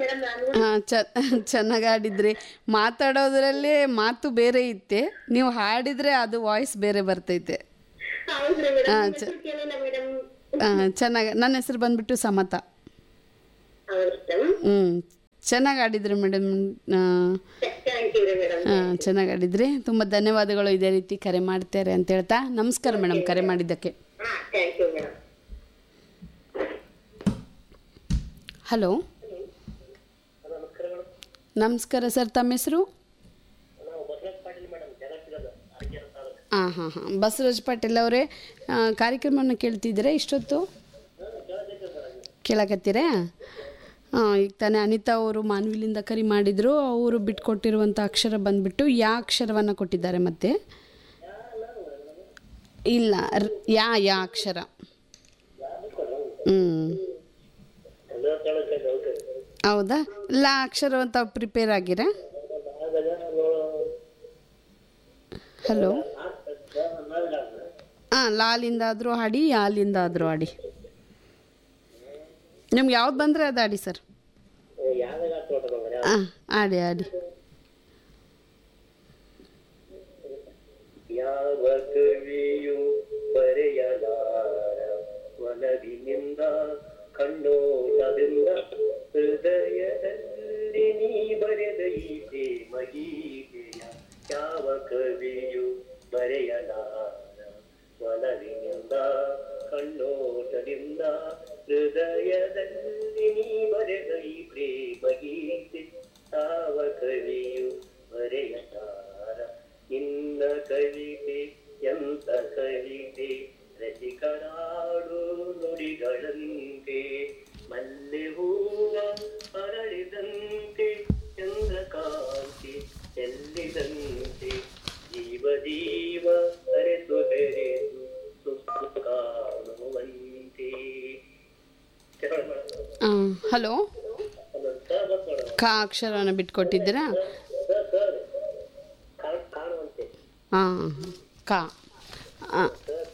Madam ನಾನು ಹಾಂ ಚ ಚೆನ್ನಾಗಿ ಹಾಡಿದ್ರಿ ಮಾತಾಡೋದ್ರಲ್ಲೇ ಮಾತು ಬೇರೆ ಇತ್ತೆ ನೀವು ಹಾಡಿದರೆ ಅದು ವಾಯ್ಸ್ ಬೇರೆ ಬರ್ತೈತೆ ಹೌದ್ರಿ ಮೇಡಮ್ ಕೇಳಿಲ್ಲ ಮೇಡಮ್ ಚೆನ್ನಾಗಿ ನನ್ನ ಹೆಸರು ಬಂದ್ಬಿಟ್ಟು ಸಮತ ಹೌದಾ ಹ್ಞೂ ಚೆನ್ನಾಗಿ ಆಡಿದ್ರಿ ಮೇಡಮ್ ಥ್ಯಾಂಕ್ ಯು ರೀ ಮೇಡಮ್ ಚೆನ್ನಾಗಿ ಆಡಿದ್ರಿ ತುಂಬ ಧನ್ಯವಾದಗಳು ಇದೇ ರೀತಿ ಕರೆ ಮಾಡ್ತಾರೆ ಅಂತ ಹೇಳ್ತಾ ನಮಸ್ಕಾರ ಮೇಡಮ್ ಕರೆ ಮಾಡಿದ್ದಕ್ಕೆ ಹಾ ಥ್ಯಾಂಕ್ ಯು ಮೇಡಮ್ ಹಲೋ ನಮಸ್ಕಾರ ಸರ್ ತಮ್ಮ ಹೆಸರು ಹಾಂ ಹಾಂ ಹಾಂ ಬಸವರಾಜ್ ಪಾಟೀಲ್ ಅವರೇ ಆ, ಕಾರ್ಯಕ್ರಮವನ್ನು ಕೇಳ್ತಿದ್ದೀರಾ ಇಷ್ಟೊತ್ತು ಕೇಳಕತ್ತೀರಾ ಹಾಂ ಈಗ ತಾನೇ ಅನಿತಾ ಅವರು ಮಾನ್ವಿಲಿಂದ ಕರಿ ಮಾಡಿದರು ಅವರು ಬಿಟ್ಕೊಟ್ಟಿರುವಂಥ ಅಕ್ಷರ ಬಂದ್ಬಿಟ್ಟು ಯಾ ಅಕ್ಷರವನ್ನು ಕೊಟ್ಟಿದ್ದಾರೆ ಮತ್ತೆ ಇಲ್ಲ ರ್- ಯಾ ಯಾ ಅಕ್ಷರ ಹ್ಞೂ ಹೌದಾ ಲಾ ಅಕ್ಷರ ಅಂತ ಪ್ರಿಪೇರ್ ಆಗಿರಾ ಹಲೋ ಹಾಂ ಲಾಲಿಂದ ಆದರೂ ಹಾಡಿ ಯಾಲಿಂದ ಆದರೂ ಹಾಡಿ ನಿಮ್ಗೆ ಯಾವ್ದು ಬಂದರೆ ಅದು ಹಾಡಿ ಸರ್ ಹಾಂ ಹಾಡಿ ಹಾಡಿ ಯಾವ ಕವಿಯು ಬರೆಯಲಾರ ಒಲವಿನಿಂದ ಕಣ್ಣೋಟದಿಂದ ಹೃದಯದಲ್ಲಿ ನೀ ಬರೆದ ಈ ಪ್ರೇಮ ಗೀತೆಯ ಯಾವ ಕವಿಯು ಬರೆಯಲಾರ ಒಲವಿನಿಂದ ಕಣ್ಣೋಟದಿಂದ ಹೃದಯದಲ್ಲಿ ನೀ ಬರೆದ ಈ ಪ್ರೇಮ ಗೀತೆ ಯಾವ ಕವಿಯು ಬರೆಯಲಾರ ನಿನ್ನ ಕವಿತೆ ಎಂತ ಕವಿತೆ ರಸಿಕರಾಡು ನುಡಿಗಳಂತೆ ಮಲ್ಲೆ ಹೂವ ಅರಳಿದಂತೆ ಚಂದ್ರಕಾಂತಿ ಚೆಲ್ಲಿದಂತೆ ಜೀವ ಜೀವ ಅರೆತು ಬೆರೆತು ಸುತ್ತು ಕಾಣುವಂತೆ ಹಾಂ ಹಲೋ ಕಾ ಅಕ್ಷರವನ್ನು ಬಿಟ್ಕೊಟ್ಟಿದ್ದೀರಾ ಕಾಣುವಂತೆ ಹಾಂ ಕಾ ಹಾಂ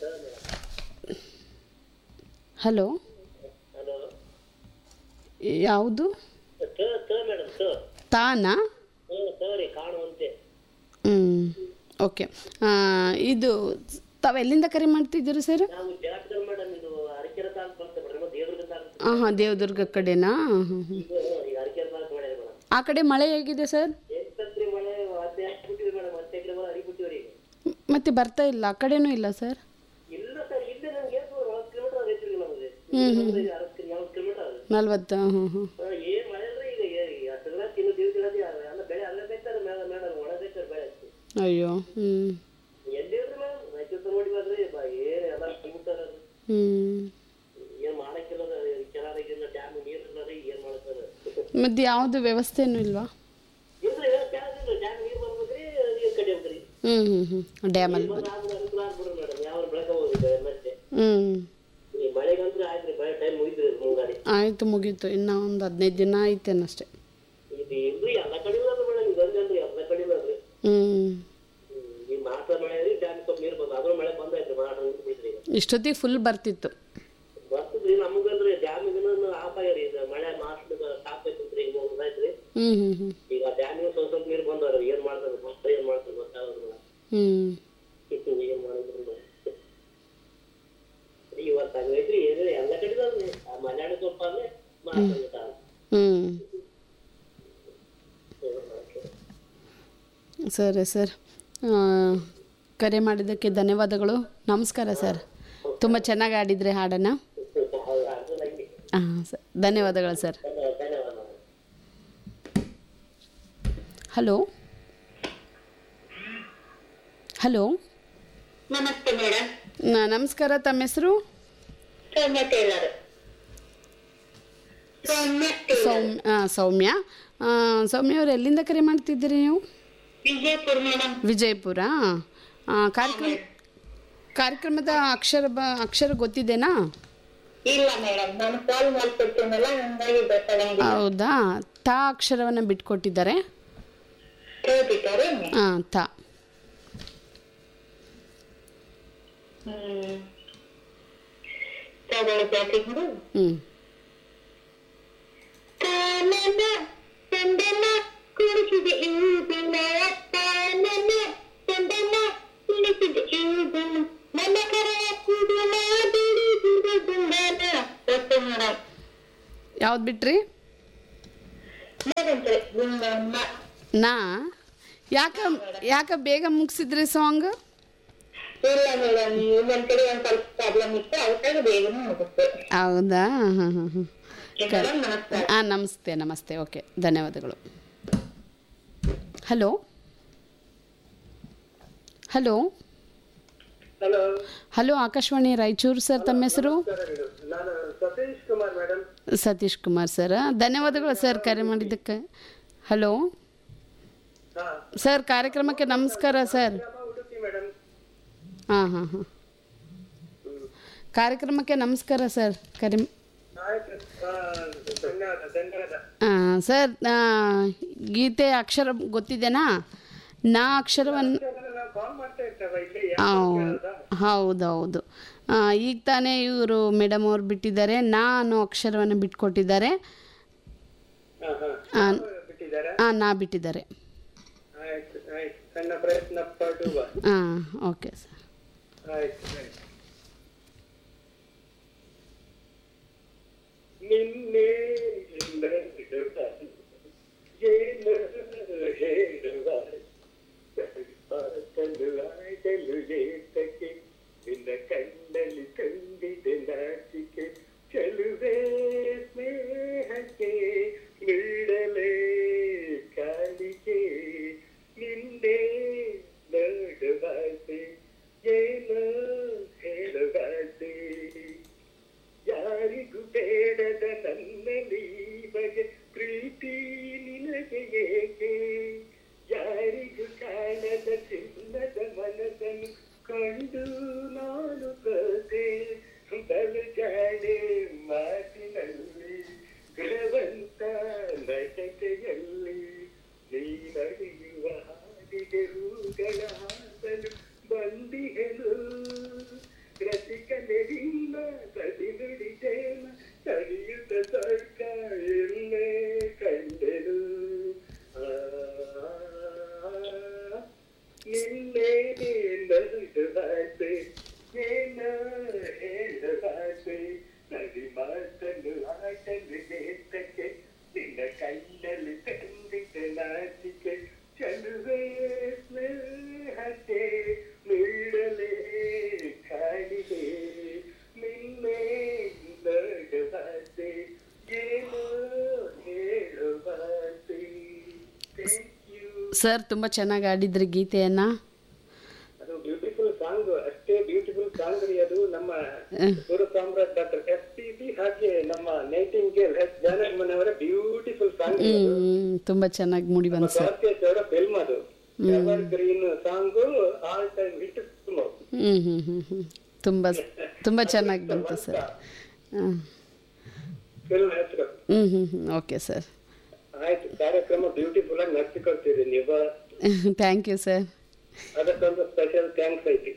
ಹಲೋ ಹಲೋ ಯಾವುದು ಸ ಸ ಮೇಡಮ್ ಸ ತಾನಾ ಹ್ಞೂ ಸರಿ ಕಾಣುವಂತೆ ಹ್ಞೂ ಓಕೆ ಇದು ತಾವು ಎಲ್ಲಿಂದ ಕರೆ ಮಾಡ್ತಿದ್ದೀರಿ ಸರ್ ನಾವು ಜಾಟಕಲ್ ಮೇಡಮ್ ಇದು ಅರಕೆರೆ ತಾಲೂಕು ಬರ್ತದೆ ಮೇಡಮ್ ದೇವದುರ್ಗ ತಾಲೂಕು ಹಾಂ ಹಾಂ ದೇವದುರ್ಗ ಕಡೆನಾ ಹಾಂ ಹಾಂ ಈಗ ಈಗ ಅರಕೆರೆ ತಾಲೂಕು ಮಾಡಿದೆ ಮೇಡಮ್ ಆ ಕಡೆ ಮಳೆ ಹೇಗಿದೆ ಸರ್ ಎಂಟತ್ರಿ ಮಳೆ ಮತ್ತೆ ಹಾಕ್ಬಿಟ್ಟಿವಿ ಮೇಡಮ್ ಹತ್ತು ಎಕರೆ ಮಳೆ ಹರಿಬಿಟ್ಟಿವ್ರಿ ಮತ್ತೆ ಬರ್ತಾ ಇಲ್ಲ ಆ ಕಡೆನೂ ಇಲ್ಲ ಸರ್ ಇಲ್ಲ ಸರ್ ಇಲ್ಲೇ ನಮ್ಗೆ ಎಷ್ಟು ನಲವತ್ತು ಕಿಲೋಮೀಟರ್ ರೈತರಿಗೆ ನಮಗೆ ಅರವತ್ತು ನಲವತ್ತು ಕಿಲೋಮೀಟರ್ ಅದು ನಲ್ವತ್ತು ಹಾಂ ಹಾಂ ಹಾಂ ಆ, ಏನ್ ಮಳೆ ಅಂದ್ರೆ ಈಗ ಈಗ ಹಸಿರ ತಿನ್ನು ದಿವಸ ಎಲ್ಲ ಬೆಳೆ ಅಲ್ಲೇ ಬೇಕಾರ ಮೇಡ ಮೇಡಮ್ ಒಣ ಬೇಕಾರ ಬೆಳೆ ಅಷ್ಟೇ ಅಯ್ಯೋ ಹ್ಞೂ ಎಲ್ಲಿರ್ರಿ ಮೇಡಮ್ ರೈತ ನೋಡಿ ಬರ್ರಿ ಬಾ ಏನ್ ಎಲ್ಲ ಬಿಟ್ಟಾರ ಹ್ಞೂ ಏನ್ ಮಾಡಕ್ಕಿಲ್ಲ ಕೆನಾರಿಗಿನ್ನ ಡ್ಯಾಮ್ ನೀರ್ ಇಲ್ಲ ರೀ ಏನ್ ಮಾಡ್ತಾರೆ ಮತ್ತು ಯಾವುದು ವ್ಯವಸ್ಥೆನೂ ಇಲ್ವಾ ಇಲ್ರಿ ಕೆಳಗಿಲ್ಲ ಡ್ಯಾಮ್ ನೀರ್ ಬರ್ಬೇಕ್ರಿ ನೀರ್ ಕಡಿಯೋಕ್ರಿ ಹ್ಞೂ ಹ್ಞೂ ಹ್ಞೂ ಡ್ಯಾಮಲ್ಲಿ ಬರ್ ಅನುಕೂಲ ಆಗ್ಬಿಡ್ರಿ ಮೇಡಮ್ ಯಾವ ಬೆಳಕ ಹೋಗಿದೆ ಮತ್ತೆ ಹ್ಞೂ ಈ ಮಳೆಗಂತ್ರ ಆಯ್ತ್ರಿ ಬೆಳೆ ಟೈಮ್ ಮುಗಿದ್ರಿ ಮುಂಗಾರಿ ಆಯಿತು ಮುಗೀತು ಇನ್ನೂ ಒಂದು ಹದಿನೈದು ದಿನ ಐತೇನಷ್ಟೇ ಇದು ಇಲ್ರಿ ಎಲ್ಲ ಕಡೆ ಇಲ್ಲ ಮೇಡಮ್ ಇದೊಂದೇನ್ರಿ ಎಲ್ಲ ಕಡೆ ಇಲ್ಲ ರೀ ಹ್ಞೂ ಈ ಮಾಸ ಮಳೆ ರೀ ಡ್ಯಾಮ್ ಸ್ವಲ್ಪ ನೀರ್ ಬಂದ ಅದ್ರ ಮಳೆ ಬಂದೈತ್ರಿ ಮಾಡ ಬಿಡ್ರಿ ಇಷ್ಟೊತ್ತಿಗೆ ಫುಲ್ ಬರ್ತಿತ್ತು ಬರ್ತದ್ರಿ ನಮಗಂದ್ರೆ ಡ್ಯಾಮ್ ಇದನ್ನ ಆಫ್ ಆಗ್ಯಾರಿ ಇದು ಮಳೆ ಮಾಸ ಸ್ಟಾಪ್ ಐತ್ರಿ ಈಗ ಮುಗ್ದೈತ್ರಿ ಹ್ಞೂ ಹ್ಞೂ ಹ್ಞೂ ಈಗ ಡ್ಯಾಮಿಗೆ ಸ್ವಲ್ಪ ಸ್ವಲ್ಪ ನೀರ್ ಬಂದವ್ರಿ ಏನ್ ಮಾಡ್ತಾರೆ ಮತ್ತೆ ಏನ್ ಮಾಡ್ತಾರೆ ಗೊತ್ತಾಗೋದಿಲ್ಲ ಹ್ಞೂ ಏನ್ ಮಾಡಿದ್ರು ಇವತ್ತು ಹಂಗೈತ್ರಿ ಏನು ಎಲ್ಲ ಕಡೆ ಇದಾವ್ರಿ. ಆ ಮಲ್ಯಾಣ ಸ್ವಲ್ಪ ಅಲ್ಲೇ ಮಾಡ್ತಾರೆ ಹ್ಞೂ ಸರಿ ಸರ್ ಆ, ಕರೆ ಮಾಡಿದ್ದಕ್ಕೆ ಧನ್ಯವಾದಗಳು ನಮಸ್ಕಾರ ಸರ್ ತುಂಬ ಚೆನ್ನಾಗಿ ಆಡಿದ್ರಿ ಹಾಡನ್ನು ಹಾಂ ಸರ್ ಧನ್ಯವಾದಗಳು ಸರ್ ಧನ್ಯವಾದ ಹಲೋ ಹಲೋ ನಮಸ್ತೆ ಮೇಡಮ್ ನ- ನಮಸ್ಕಾರ ತಮ್ಮ ಹೆಸರು ಸೌಮ್ಯ ಟೇಲರ್ ಸೌಮ್ಯ ಟೇಲರ್ ಸೌಮ್ಯ ಆ, ಸೌಮ್ಯ ಆ, ಸೌಮ್ಯ ಅವ್ರು ಎಲ್ಲಿಂದ ಕರೆ ಮಾಡ್ತಿದ್ದೀರಿ ನೀವು ವಿಜಯಪುರ ಮೇಡಮ್ ವಿಜಯಪುರ ಆ, ಕಾರ್ಯಕ್ರಮ ಕಾರ್ಯಕ್ರಮದ ಅಕ್ಷರ ಬ ಅಕ್ಷರ ಗೊತ್ತಿದೆನಾ ಇಲ್ಲ ಮೇಡಮ್ ನಾನು ಕಾಲ್ ಮಾಡ್ಕೊಡ್ತೀನಲ್ಲ ಹಂಗಾಗಿ ಗೊತ್ತಾಗಂಗಿಲ್ಲ ಹೌದಾ ತಾ ಅಕ್ಷರವನ್ನು ಬಿಟ್ಕೊಟ್ಟಿದ್ದಾರೆ ಕೇಳ್ಬಿಟ್ಟಾರೆ ಹಾಂ ತಾ ಹ್ಮ್ ತಗೊಳ್ಳಿ ಜಾತಿ ಹ್ಞೂ ತಾನೇ ನನ್ನ ಚಂದನ ಕುಣಿಸಿದೆ ಈ ದಿನ ಅಪ್ಪ ನನ್ನ ಚಂದನ ಕುಣಿಸಿದೆ ಈ ದಿನ ನನ್ನ ಕರೆಯ ಕೂದಲ ಬಿಡಿಸಿದೆ ಗುಂಡನ ಅಷ್ಟೇ ಮೇಡಮ್ ಯಾವ್ದು ಬಿಟ್ರಿ ಮೇಡಂತಾರೆ ಗುಂಡಮ್ಮ ನಾ ಯಾಕ ಯಾಕ ಬೇಗ ಮುಗಿಸಿದ್ರಿ ಸಾಂಗ್ ಇಲ್ಲ ಮೇಡಮ್ ಒಂದ್ ಕಡೆ ಒಂದ್ ಸ್ವಲ್ಪ ಪ್ರಾಬ್ಲಮ್ ಇತ್ತು ಅದಕ್ಕಾಗಿ ಬೇಗನೆ ಹೋಗುತ್ತೆ ಹೌದಾ ಹಾಂ ಹಾಂ ಹಾಂ ಮೇಡಮ್ ನಮಸ್ಕಾರ ಹಾಂ ನಮಸ್ತೆ ನಮಸ್ತೆ ಓಕೆ ಧನ್ಯವಾದಗಳು hello hello hello hello Akashvani Raichur sir ತಮ್ಮ ಹೆಸರು ನಾನು ಸತೀಶ್ ಕುಮಾರ್ ಮೇಡಮ್ ಸತೀಶ್ ಕುಮಾರ್ ಸರ್ ಧನ್ಯವಾದಗಳು ಸರ್ ಕರೆ ಮಾಡಿದ್ದಕ್ಕೆ ಹಲೋ ಹಾ ಸರ್ ಕಾರ್ಯಕ್ರಮಕ್ಕೆ ನಮಸ್ಕಾರ ಸರ್ ಉಡುಪಿ ಮೇಡಮ್ ಹಾಂ ಹಾಂ ಹಾಂ ಕಾರ್ಯಕ್ರಮಕ್ಕೆ ನಮಸ್ಕಾರ ಸರ್ ಕರೆ ಆಯ್ತು ಆ, ಧನ್ಯವಾದ ಧನ್ಯವಾದ ಹಾಂ ಸರ್ ಆ, ಗೀತೆ ಅಕ್ಷರ ಗೊತ್ತಿದೆನಾ ನಾ ಅಕ್ಷರವನ್ನು ನಾವು ಕಾಲ್ ಮಾಡ್ತಾ ಇರ್ತೇವ ಇಲ್ಲಿ ಹೌದೌದು ಈಗ ತಾನೇ ಇವರು ಮೇಡಮ್ ಅವ್ರು ಬಿಟ್ಟಿದ್ದಾರೆ ನಾನು ಅಕ್ಷರವನ್ನು ಬಿಟ್ಕೊಟ್ಟಿದ್ದಾರೆ ಹಾ ಹಾ ಆ, ಬಿಟ್ಟಿದ್ದಾರೆ ಹಾಂ ನಾ ಬಿಟ್ಟಿದ್ದಾರೆ ಆಯ್ತು ಆಯ್ತು ಸಣ್ಣ ಪ್ರಯತ್ನ ಪಡುವ ಹಾಂ ಓಕೆ ಸರ್ ಆಯ್ತು ಆಯ್ತು ನಿನ್ನೆ ನಡೆದ ಏನು ಹೇಳುವ ಪಾತಲು ಆಡಲು ಏತಕ್ಕೆ ನಿನ್ನ ಕಣ್ಣಲ್ಲಿ ಕಂಡಿದೆ ನಾಚಿಕೆ ಚಲುವೆ ಸ್ನೇಹಕ್ಕೆ ನೀಡಲೇ ಕಾಣಿಕೆ ನಿನ್ನೆ ನೋಡುವಾಸೆ ಏನು ಹೇಳುವಾಸೆ ಯಾರಿಗೂ ಬೇಡದ ನನ್ನಲ್ಲಿ ಬಗೆ ಪ್ರೀತಿ ನಿನಗೆ ಏಕೆ ಯಾರಿಗೂ ಕಾಣದ ಚಿನ್ನದ ಮನಸ್ಸನ್ನು ಕಂಡು ನಾನು ಕತೆ ಬಲು ಜಾಡೆ ಮಾತಿನಲ್ಲಿ ಗುಣವಂತ ನಟತೆಯಲ್ಲಿ ನೀ ನಡೆಯುವ ಹಾದಿಗೆ ಹೂಗಳ ಹಾಸಲು ಬಂದಿಹೆನು ರಸಿಕನೆ ನಿನ್ನ ತಡಿ ನುಡಿತೇನ ತಡಿಯುತ್ತ ಸ್ವರ್ಗ ಎಲ್ಲೇ ಕಂಡೆನು ಆ, ನಿನ್ನೆ ನಡೆದಾಸೆ ಏನ ಹೇಳದಾಸೆ ನಡಿ ಮಾತನ್ನು ಆಟಲು ನೇತಕ್ಕೆ ನಿನ್ನ ಕಣ್ಣಲ್ಲಿ ತಂದಿದ್ದ ನಾಚಿಕೆ ಚಲುವೆ ಸ್ನೇಹಕ್ಕೆ ನೀಡಲೇ ಕಾಣಿದೆ ನಿನ್ನೆ ನಡೆದಾಸೆ ಏನು ಹೇಳುವಾಸೆ ಥ್ಯಾಂಕ್ ಯು ಸರ್ ತುಂಬ ಚೆನ್ನಾಗಿ ಆಡಿದ್ರಿ ಗೀತೆಯನ್ನು ಅದು ಬ್ಯೂಟಿಫುಲ್ ಸಾಂಗ್ ಅಷ್ಟೇ ಬ್ಯೂಟಿಫುಲ್ ಸಾಂಗ್ ರೀ ಅದು ನಮ್ಮ ಗುರು ಸಾಮ್ರಾಟ್ ಡಾಕ್ಟರ್ ಎಸ್ ಪಿ ಬಿ ಹಾಗೆ ನಮ್ಮ ನೈಟಿಂಗೇಲ್ ಎಸ್ ಜಾನಕಮ್ಮನವರ ಬ್ಯೂಟಿಫುಲ್ ಸಾಂಗ್ ತುಂಬ ಚೆನ್ನಾಗಿ ಮೂಡಿ ಬಂತು ಸರ್ ಕಾರ್ತಿಕ್ ಅವರ ಫಿಲ್ಮ್ ಅದು evergreen song all time hit film ಹ್ಞೂ ಹ್ಞೂ ಹ್ಞೂ ಹ್ಞೂ ತುಂಬ ತುಂಬ ಚೆನ್ನಾಗಿ ಬಂತು ಸರ್ ಹಾಂ ಫಿಲ್ಮ್ ಹೆಸರು ಹ್ಞೂ ಹ್ಞೂ ಹ್ಞೂ ಓಕೆ ಸರ್ ಆಯ್ತು ಕಾರ್ಯಕ್ರಮ ಬ್ಯೂಟಿಫುಲ್ ಆಗಿ ನಡೆಸಿಕೊಳ್ತೀರಿ ನೀವು ಥ್ಯಾಂಕ್ ಯು ಸರ್ ಅದಕ್ಕೊಂದು ಸ್ಪೆಷಲ್ ಥ್ಯಾಂಕ್ಸ್ ಐತಿ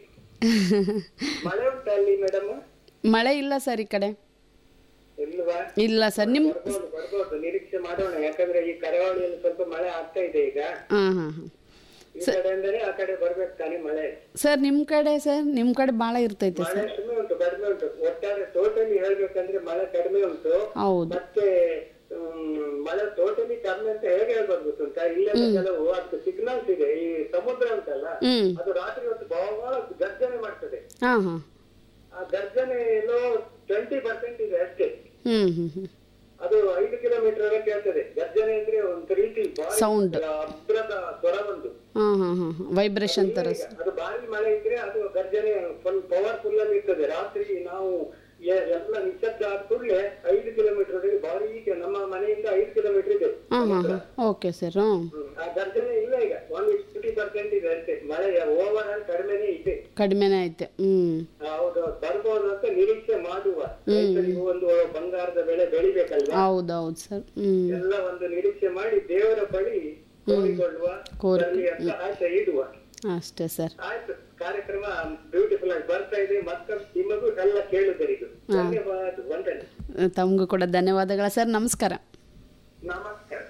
ಮಳೆ ಉಂಟಾ ಅಲ್ಲಿ ಮೇಡಮ್ ಮಳೆ ಇಲ್ಲ ಸರ್ ಈ ಕಡೆ ಇಲ್ವಾ ಇಲ್ಲ ಸರ್ ನಿಮ್ಮ ಬರ್ಬೋದು ಬರ್ಬೋದು ನಿರೀಕ್ಷೆ ಮಾಡೋಣ ಯಾಕಂದ್ರೆ ಈ ಕರಾವಳಿಯಲ್ಲಿ ಸ್ವಲ್ಪ ಮಳೆ ಆಗ್ತಾ ಇದೆ ಈಗ ಹಾಂ ಹಾಂ ಹಾಂ ಈ ಕಡೆ ಅಂದರೆ ಆ ಕಡೆ ಬರ್ಬೇಕು ತಾನೇ ಮಳೆ ಸರ್ ನಿಮ್ಮ ಕಡೆ ಸರ್ ನಿಮ್ಮ ಕಡೆ ಭಾಳ ಇರ್ತೈತೆ ಮಳೆ ಸರ್ ಕಡಿಮೆ ಉಂಟು ಕಡಿಮೆ ಉಂಟು ಒಟ್ಟಾರೆ ಟೋಟಲಿ ಹೇಳ್ಬೇಕಂದ್ರೆ ಮಳೆ ಕಡಿಮೆ ಉಂಟು ಹೌದು ಮತ್ತೆ ಹ್ಮ್, ಮಳೆ ಟೋಟಲಿ ಕಡಿಮೆ ಅಂತ ಹೇಗೆ ಹೇಳ್ಬೋದು ಗೊತ್ತುಂಟಾ ಇಲ್ಲೆಲ್ಲ ಕೆಲವು ಅದಕ್ಕೆ ಸಿಗ್ನಲ್ಸ್ ಇದೆ ಈ ಸಮುದ್ರ ಉಂಟಲ್ಲ ಹ್ಞೂ ಅದು ರಾತ್ರಿ ಹೊತ್ತು ಬಹಳ ಗರ್ಜನೆ ಮಾಡ್ತದೆ ಹಾಂ ಹಾಂ ಆ ಗರ್ಜನೆ ಏನೋ ಟ್ವೆಂಟಿ ಪರ್ಸೆಂಟ್ ಇದೆ ಅಷ್ಟೇ ಹ್ಞೂ ಹ್ಞೂ ಹ್ಞೂ ಅದು ಐದು ಕಿಲೋಮೀಟರ್ ವರೆಗೆ ಕೇಳ್ತದೆ ಗರ್ಜನೆ ಅಂದ್ರೆ ಒಂದು ರೀತಿ ಭಾರಿ Sound. ಹತ್ತಿರದ ಸ್ವರ ಬಂದು ಹಾಂ ಹಾಂ ಹಾಂ ಹಾಂ ವೈಬ್ರೇಷನ್ ಥರ ಈಗ ಅದು ಭಾರಿ ಮಳೆ ಇದ್ರೆ ಅದು ಗರ್ಜನೆ ಫುಲ್ ಪವರ್ಫುಲ್ ಅಲ್ಲಿ ಇರ್ತದೆ ರಾತ್ರಿ ನಾವು ಎ- ಎಲ್ಲ ನಿಶ್ಶಬ್ದ ಆದ ಕೂಡಲೇ ಐದು ಕಿಲೋಮೀಟರ್ ವರೆಗೆ ಭಾರಿ ಈಗ ನಮ್ಮ ಮನೆಯಿಂದ ಐದು ಕಿಲೋಮೀಟರ್ ಇದೆ ಹಾಂ ಹಾಂ ಹಾಂ ಓಕೆ ಸರ್ ಹ್ಞೂ ಹ್ಮ್. ಆ ಗರ್ಜನೆ ಇಲ್ಲ ಈಗ ಒನ್ ಫಿಫ್ಟಿ ಪರ್ಸೆಂಟ್ ಇದೆ ಅಷ್ಟೇ ಮಳೆ ಓವರ್ ಆಲ್ ಕಡಿಮೆನೇ ಇದೆ ಕಡಿಮೆನೇ ಐತೆ ಹ್ಞೂ ಹೌದು ಬರ್ಬೋದು ಅಂತ ನಿರೀಕ್ಷೆ ಮಾಡುವ ರೈತರಿಗೂ ಒಂದು ಬಂಗಾರದ ಬೆಳೆ ಬೆಳಿಬೇಕಲ್ವಾ ಹೌದು ಹೌದು ಸರ್ ಹ್ಞೂ ಎಲ್ಲ ಒಂದು ನಿರೀಕ್ಷೆ ಮಾಡಿ ದೇವರ ಬಳಿ ಕೋರಿಕೊಳ್ಳುವ ಕೋರಿ- ಬರಲಿ ಅಂತ ಆಸೆ ಇಡುವ ಅಷ್ಟೇ ಸರ್ ಆಯ್ತು ಕಾರ್ಯಕ್ರಮ ಬ್ಯೂಟಿಫುಲ್ ಆಗಿ ಬರ್ತಾ ಇದೆ ಮತ್ತೆ ನಿಮಗೂ ಎಲ್ಲ ಕೇಳುಗರಿಗೂ ಧನ್ಯವಾದ ವಂದನೆ ತಮಗೂ ಕೂಡ ಧನ್ಯವಾದಗಳ ಸರ್ ನಮಸ್ಕಾರ ನಮಸ್ಕಾರ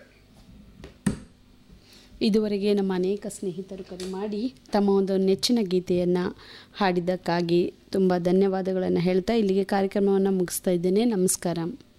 ಇದುವರೆಗೆ ನಮ್ಮ ಅನೇಕ ಸ್ನೇಹಿತರು ಕರೆ ಮಾಡಿ ತಮ್ಮ ಒಂದು ನೆಚ್ಚಿನ ಗೀತೆಯನ್ನು ಹಾಡಿದ್ದಕ್ಕಾಗಿ ತುಂಬ ಧನ್ಯವಾದಗಳನ್ನು ಹೇಳ್ತಾ ಇಲ್ಲಿಗೆ ಕಾರ್ಯಕ್ರಮವನ್ನು ಮುಗಿಸ್ತಾ ಇದ್ದೇನೆ ನಮಸ್ಕಾರ